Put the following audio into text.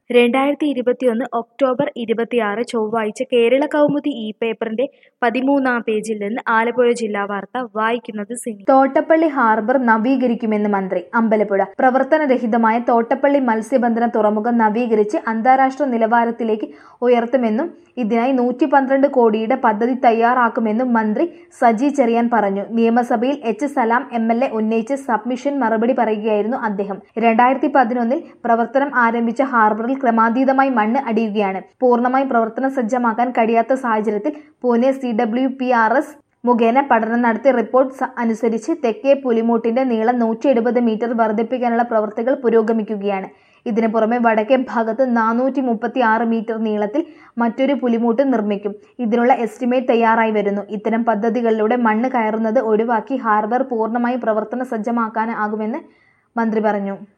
രണ്ടായിരത്തി ഇരുപത്തിയൊന്ന് ഒക്ടോബർ ഇരുപത്തിയാറ് ചൊവ്വാഴ്ച കേരള കൗമുദി ഇ പേപ്പറിന്റെ പതിമൂന്നാം പേജിൽ നിന്ന് ആലപ്പുഴ ജില്ലാ വാർത്ത വായിക്കുന്നത് സിനി തോട്ടപ്പള്ളി ഹാർബർ നവീകരിക്കുമെന്ന് മന്ത്രി അമ്പലപ്പുഴ പ്രവർത്തനരഹിതമായ തോട്ടപ്പള്ളി മത്സ്യബന്ധന തുറമുഖം നവീകരിച്ച് അന്താരാഷ്ട്ര നിലവാരത്തിലേക്ക് ഉയർത്തുമെന്നും ഇതിനായി നൂറ്റി പന്ത്രണ്ട് കോടിയുടെ പദ്ധതി തയ്യാറാക്കുമെന്നും മന്ത്രി സജി ചെറിയാൻ പറഞ്ഞു നിയമസഭയിൽ H Salam M L A ഉന്നയിച്ച സബ്മിഷൻ മറുപടി പറയുകയായിരുന്നു അദ്ദേഹം രണ്ടായിരത്തി പതിനൊന്നിൽ പ്രവർത്തനം ആരംഭിച്ച ഹാർബറിൽ ക്രമാതീതമായി മണ്ണ് അടിയുകയാണ് പൂർണ്ണമായി പ്രവർത്തന സജ്ജമാക്കാൻ കഴിയാത്ത സാഹചര്യത്തിൽ Pune C W P R S മുഖേന പഠനം നടത്തിയ റിപ്പോർട്ട് സ- അനുസരിച്ച് തെക്കേ പുലിമൂട്ടിന്റെ നീളം നൂറ്റി എഴുപത് മീറ്റർ വർദ്ധിപ്പിക്കാനുള്ള പ്രവൃത്തികൾ പുരോഗമിക്കുകയാണ് ഇതിനു പുറമെ വടക്കേ ഭാഗത്ത് നാനൂറ്റി മുപ്പത്തി ആറ് മീറ്റർ നീളത്തിൽ മറ്റൊരു പുലിമൂട്ട് നിർമ്മിക്കും ഇതിനുള്ള എസ്റ്റിമേറ്റ് തയ്യാറായി വരുന്നു ഇത്തരം പദ്ധതികളിലൂടെ മണ്ണ് കയറുന്നത് ഒഴിവാക്കി ഹാർബർ പൂർണ്ണമായി പ്രവർത്തന സജ്ജമാക്കാനാകുമെന്ന് മന്ത്രി പറഞ്ഞു